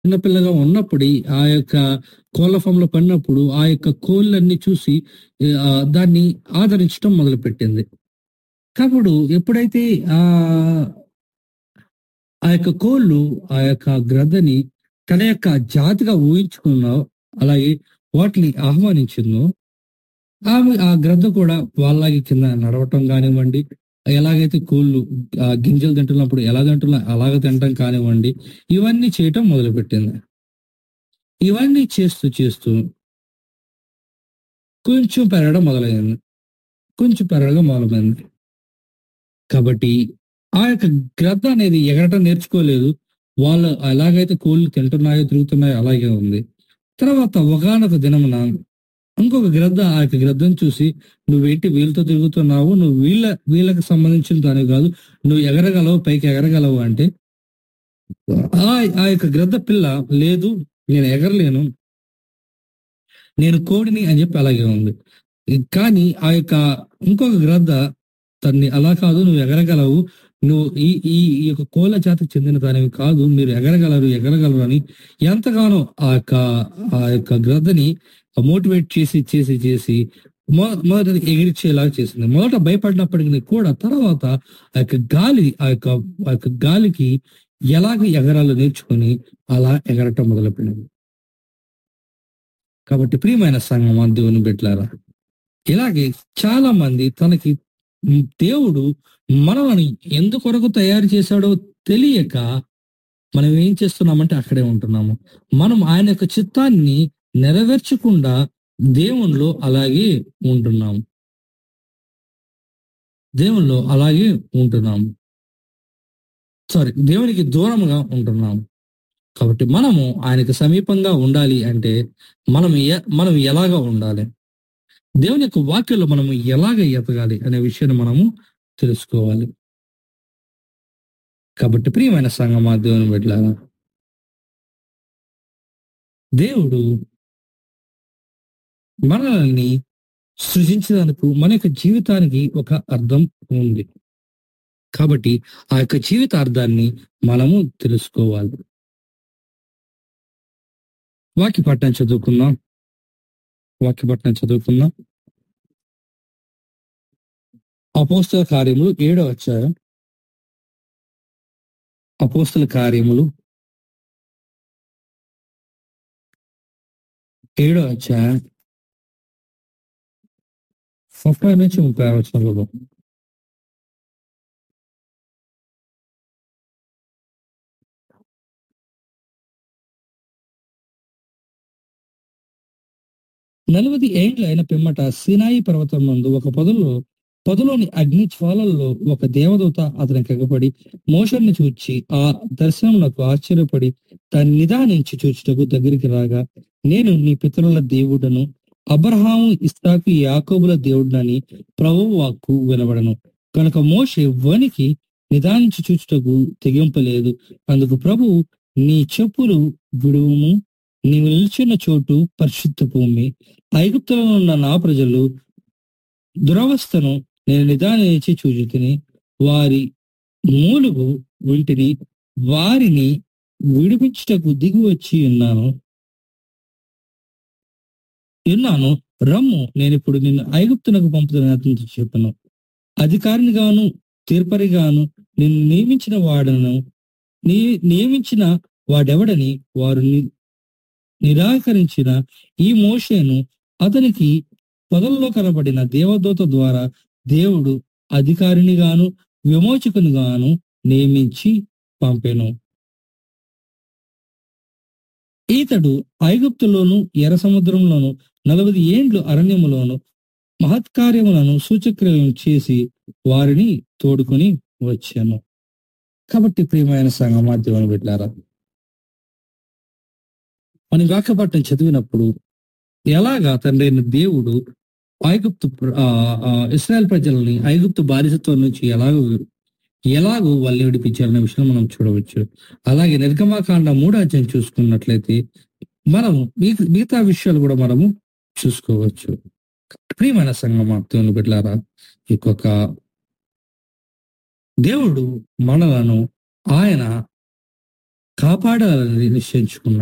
చిన్నపిల్లగా ఉన్నప్పుడు ఆ యొక్క కోళ్ల ఫామ్లో పడినప్పుడు ఆ యొక్క కోళ్ళన్నీ చూసి ఆ, దాన్ని ఆదరించడం మొదలుపెట్టింది కాబట్టి ఎప్పుడైతే ఆ ఆ యొక్క కోళ్ళు ఆ యొక్క గ్రద్దని తన యొక్క జాతిగా ఊహించుకున్నో అలాగే వాటిని ఆహ్వానించిందో ఆమె ఆ గ్రద్ద కూడా వాళ్ళకి కింద నడవటం కానివ్వండి ఎలాగైతే కోళ్ళు ఆ గింజలు తింటున్నప్పుడు ఎలా తింటున్నా అలాగ తినటం కానివ్వండి ఇవన్నీ చేయటం మొదలుపెట్టింది ఇవన్నీ చేస్తూ చేస్తూ కొంచెం పెరగడం మొదలైంది కొంచెం పెరగడం మొదలైంది కాబట్టి ఆ యొక్క గ్రద్ద అనేది ఎగరటం నేర్చుకోలేదు వాళ్ళు ఎలాగైతే కోళ్ళు తింటున్నాయో తిరుగుతున్నాయో అలాగే ఉంది తర్వాత ఒకనొక దినమున ఇంకొక గ్రద్ద ఆ యొక్క గ్రద్దను చూసి నువ్వేంటి వీళ్ళతో తిరుగుతున్నావు నువ్వు వీళ్ళ వీళ్ళకి సంబంధించిన దాని కాదు నువ్వు ఎగరగలవు పైకి ఎగరగలవు అంటే ఆ ఆ యొక్క గ్రద్ద పిల్ల లేదు నేను ఎగరలేను నేను కోడిని అని చెప్పి అలాగే ఉంది కానీ ఆ యొక్క ఇంకొక గ్రద్ద తన్ని అలా కాదు నువ్వు ఎగరగలవు నువ్వు ఈ ఈ ఈ యొక్క కోళ్ళ జాతికి చెందిన దానివి కాదు మీరు ఎగరగలరు ఎగరగలరు అని ఎంతగానో ఆ యొక్క ఆ యొక్క గ్రద్దని మోటివేట్ చేసి చేసి చేసి మొ- మొదట ఎగిరిచేలాగా చేసింది మొదట భయపడినప్పటికీ కూడా తర్వాత ఆ యొక్క గాలి ఆ యొక్క ఆ యొక్క గాలికి ఎలాగ ఎగరాలో నేర్చుకొని అలా ఎగరటం మొదలుపెట్టింది కాబట్టి ప్రియమైన సంఘం దేవుని బిడ్డలారా ఇలాగే చాలా మంది తనకి మ్, దేవుడు మనల్ని ఎందుకొరకు తయారు చేశాడో తెలియక మనం ఏం చేస్తున్నామంటే అక్కడే ఉంటున్నాము మనం ఆయన యొక్క చిత్తాన్ని నెరవేర్చకుండా దేవునిలో అలాగే ఉంటున్నాము దేవునిలో అలాగే ఉంటున్నాము సారీ దేవునికి దూరంగా ఉంటున్నాము కాబట్టి మనము ఆయనకు సమీపంగా ఉండాలి అంటే మనం ఎ- మనం ఎలాగా ఉండాలి దేవుని యొక్క వాక్యంలో మనము ఎలాగ ఎదగాలి అనే విషయాన్ని మనము తెలుసుకోవాలి కాబట్టి ప్రియమైన సంగమా దేవుని బిడ్డలారా దేవుడు మనల్ని సృజించినందుకు మన యొక్క జీవితానికి ఒక అర్థం ఉంది కాబట్టి ఆ యొక్క జీవిత అర్థాన్ని మనము తెలుసుకోవాలి వాక్య పట్టణం చదువుకుందాం వాక్య పట్టణం చదువుకుందాం అపోస్తల కార్యములు ఏడో అధ్యాయం అపోస్తల కార్యములు ఏడో అధ్యాయం ముప్పై నుంచి ముప్పై ఆరు వచనాలలో నలువది ఏండ్లు అయిన పిమ్మట సినాయి పర్వతం నందు ఒక పొదలో పొదలోని అగ్ని జ్వాలల్లో ఒక దేవదూత అతనికి ఎగపడి మోషన్ని చూచి ఆ దర్శనములకు ఆశ్చర్యపడి దాన్ని నిదానించి చూచుటకు దగ్గరికి రాగా నేను నీ పితరుల దేవుడను అబ్రహాము ఇస్తాకు యాకోబుల దేవుడనని ప్రభు వాక్కు వినబడను కనుక మోషే వనికి నిదానించి చూచుటకు తెగింపలేదు అందుకు ప్రభు నీ చెప్పులు విడువుము నీవు నిలిచిన చోటు పరిశుద్ధ భూమి ఐగుప్తులో ఉన్న నా ప్రజలు దురవస్థను నేను నిదానించి చూచుతిని వారి మూలుగు వింటిని వారిని విడిపించుటకు దిగి వచ్చి ఉన్నాను ఉన్నాను రమ్ము నేను ఇప్పుడు నిన్ను ఐగుప్తునకు పంపుతున్న అతనితో చెప్పను అధికారిని గాను తీర్పరిగాను నిన్ను నియమించిన వాడను నీ నియమించిన వాడెవడని వారు ని- నిరాకరించిన ఈ మోషేను అతనికి పొదల్లో కనబడిన దేవదూత ద్వారా దేవుడు అధికారిని గాను విమోచకుని గాను నియమించి పంపెను ఈతడు ఐగుప్తులోను ఎర్ర సముద్రంలోను నలభై ఏండ్లు అరణ్యములోను మహత్కార్యములను సూచక్రియలను చేసి వారిని తోడుకొని వచ్చాను కాబట్టి ప్రియమైన సంగమా దేవుని బిడ్డారా మనం వాక్యపట్నం చదివినప్పుడు ఎలాగా తండ్రి అయిన దేవుడు ఐగుప్తు ప్ర- ఆ, ఆ, ఇస్రాయల్ ప్రజల్ని ఐగుప్తు బానిసత్వం నుంచి ఎలాగో ఎలాగో వాళ్ళు విడిపించారనే విషయం మనం చూడవచ్చు అలాగే నిర్గమాకాండ మూడో అధ్యాయం చూసుకున్నట్లయితే మనం మిగ- మిగతా విషయాలు కూడా మనము చూసుకోవచ్చు ప్రియమైన సంగమా దేవుని బిడ్డలారా ఇంకొక దేవుడు మనలను ఆయన కాపాడాలని నిశ్చయించుకున్నాడు